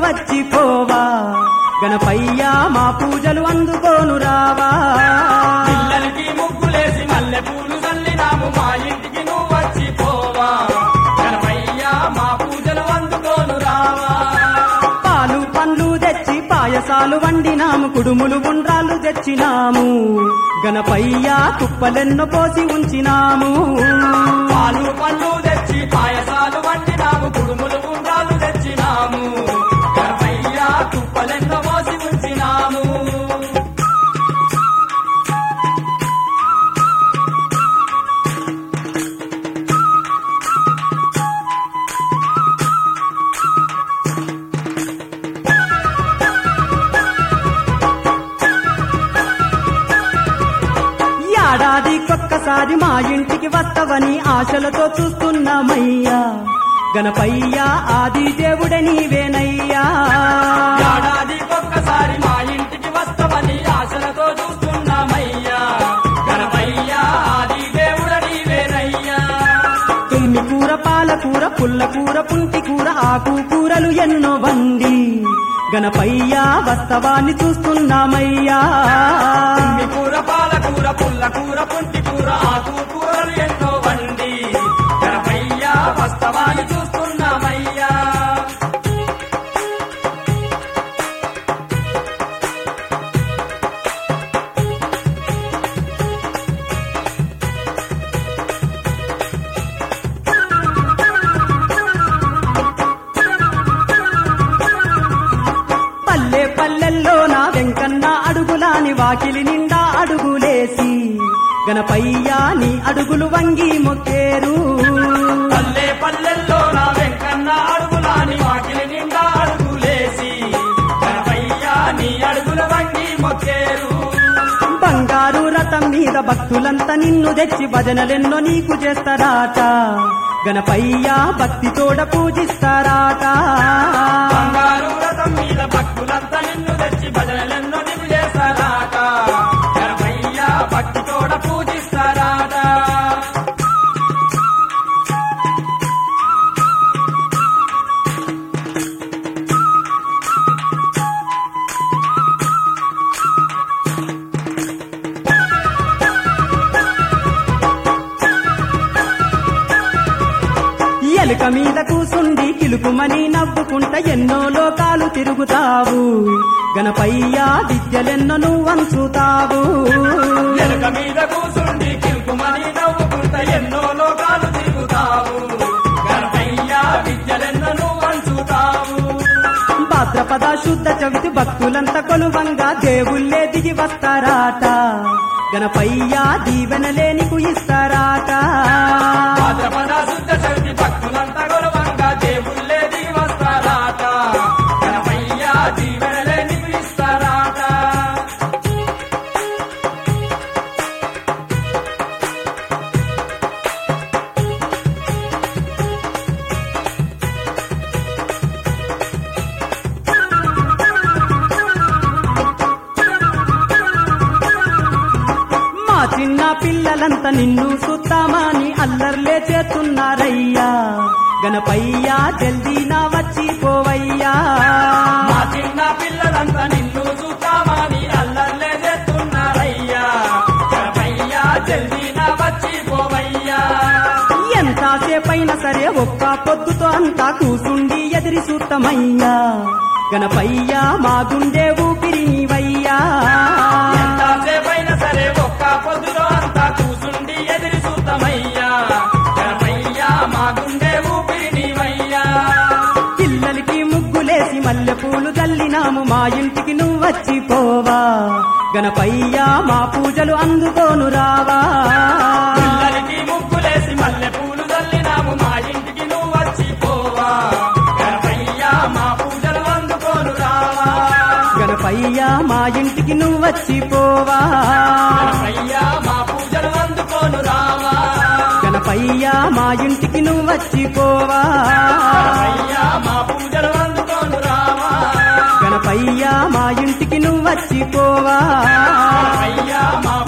వచ్చిపోవా గణపయ్యా మా పూజలు అందుకోను రావా పిల్లలకి ముగ్గులేసి మల్లె పూలు చల్లినాము మా ఇంటికి నువ్వు వచ్చిపోవా గణపయ్యా మా పూజలు అందుకోను రావా పాలు పండ్లు తెచ్చి పాయసాలు వండినాము కుడుములు ఉండ్రాలు తెచ్చినాము గణపయ్యా కుప్పలెన్నో పోసి ఉంచినాము పాలు పళ్ళు తెచ్చి పాయసాలు వండినాము కుడుములు గుండ్రాలు తెచ్చినాము గణపయ్యా తుప్పలెన్నో మోసి ఉంచినాము ఏడాదికొక్కసారి మా ఇంటికి వస్తవని ఆశలతో చూస్తున్నామయ్యా గణపయ్యా ఆది దేవుడే నీవేనయ్యా ఏడాదికొక్కసారి మా ఇంటికి వస్తామని ఆశలతో చూస్తున్నామయ్యా గణపయ్యా ఆది దేవుడ నీవేనయ్యా తుమ్మి కూర పాలకూర పుల్ల కూర పుంటి కూర ఆకు కూరలు ఎన్నో వండి గణపయ్యా వస్తవాన్ని చూస్తున్నామయ్యా మీ కూర పాలకూర పుల్ల కూర పుంటి కూర ఆకు కూరలు ఎన్నో వండి గణపయ్యా వస్తవాన్ని చూస్తున్నామయ్యా పల్లె పల్లెల్లో నా వెంకన్న అడుగులాని వాకిలి నిండా అడుగులేసి గణపయ్యా నీ అడుగులు వంగి మొక్కేరు పల్లె పల్లెల్లో నా వెంకన్న అడుగులాని వాకిలి నిండా అడుగులేసి గణపయ్యా నీ అడుగుల వంగి మొక్కేరు బంగారు రథం మీద భక్తులంతా నిన్ను తెచ్చి భజనలెన్నో నీకు చేస్తారాట గణపయ్యా భక్తితోడ పూజిస్తారాట బంగారు రథం మీద భక్తులంతా నిన్ను తెచ్చి భజనలెన్నో నీకు చేస్తారాట గణపయ్యా భక్తితోడ పూజిస్తారాట ఎలుక మీద కూసుండి కిలుకుమని నవ్వుకుంట ఎన్నో లోకాలు తిరుగుతావు గణపయ్యా విద్యలెన్నో నువ్వంచుతావు ఎలుక మీద కూసుండి కిల్కుమని నవ్వుకుంటా ఎన్నో లోకాలు తిరుగుతావు గణపయ్యా విద్యలెన్నో నువ్వు అంచుతావు భాద్రపద శుద్ధ చవితి భక్తులంతా కొలువంగా దేవుళ్ళే దిగి వస్తారాట గణపయ్యా దీవెనలే నీకు ఇస్తారాట భాద్రపద శుద్ధ చవితి భక్తులంతా గొలవంగా దేవుళ్ళే దిగి వస్తారాట గణపయ్యా దీవెనలే నీకు ఇస్తారాట మా చిన్న పిల్లలంతా నిన్ను సుత్తామని అల్లర్లే చేస్తున్నారయ్యా గణపయ్యా జల్దీ నా వచ్చి పోవయ్యా మా చిన్న పిల్లలంతా నిన్ను చూద్దామని అల్లర్లే చేస్తున్నారయ్యా గణపయ్యా జల్దీ నా వచ్చి పోవయ్యా ఎంతసేపైనా సరే ఒక్క పొద్దుతో అంతా కూసుండి ఎదిరి సూత్తమయ్యా గణపయ్యా మా గుండె ఊపిరి నీవయ్యా ఎంతసేపైనా సరే ఒక్క పొద్దులో అంతా కూసుండి ఎదిరి చూద్దామయ్యా గణపయ్యా మా గుండె ఊపిరి నీవయ్యా పిల్లలకి ముగ్గులేసి మల్లె పూలు చల్లినాము మా ఇంటికి నువ్వు వచ్చిపోవా గణపయ్యా మా పూజలు అందుకోను రావా పిల్లలకి ముగ్గులేసి మల్లె పూలు చల్లినాము మా ఇంటికి నువ్వు వచ్చిపోవా గణపయ్యా మా పూజలు అందుకోను రావా గణపయ్యా మా ఇంటికి నువ్వు వచ్చిపోవా గణపయ్యా మా పూజలు అందుకోను రావా గణపయ్యా మా ఇంటికి నువ్వు వచ్చిపోవా గణపయ్యా మా పూజలు అందుకోను రావా గణపయ్యా మా ఇంటికి నువ్వు వచ్చిపోవా గణపయ్యా మా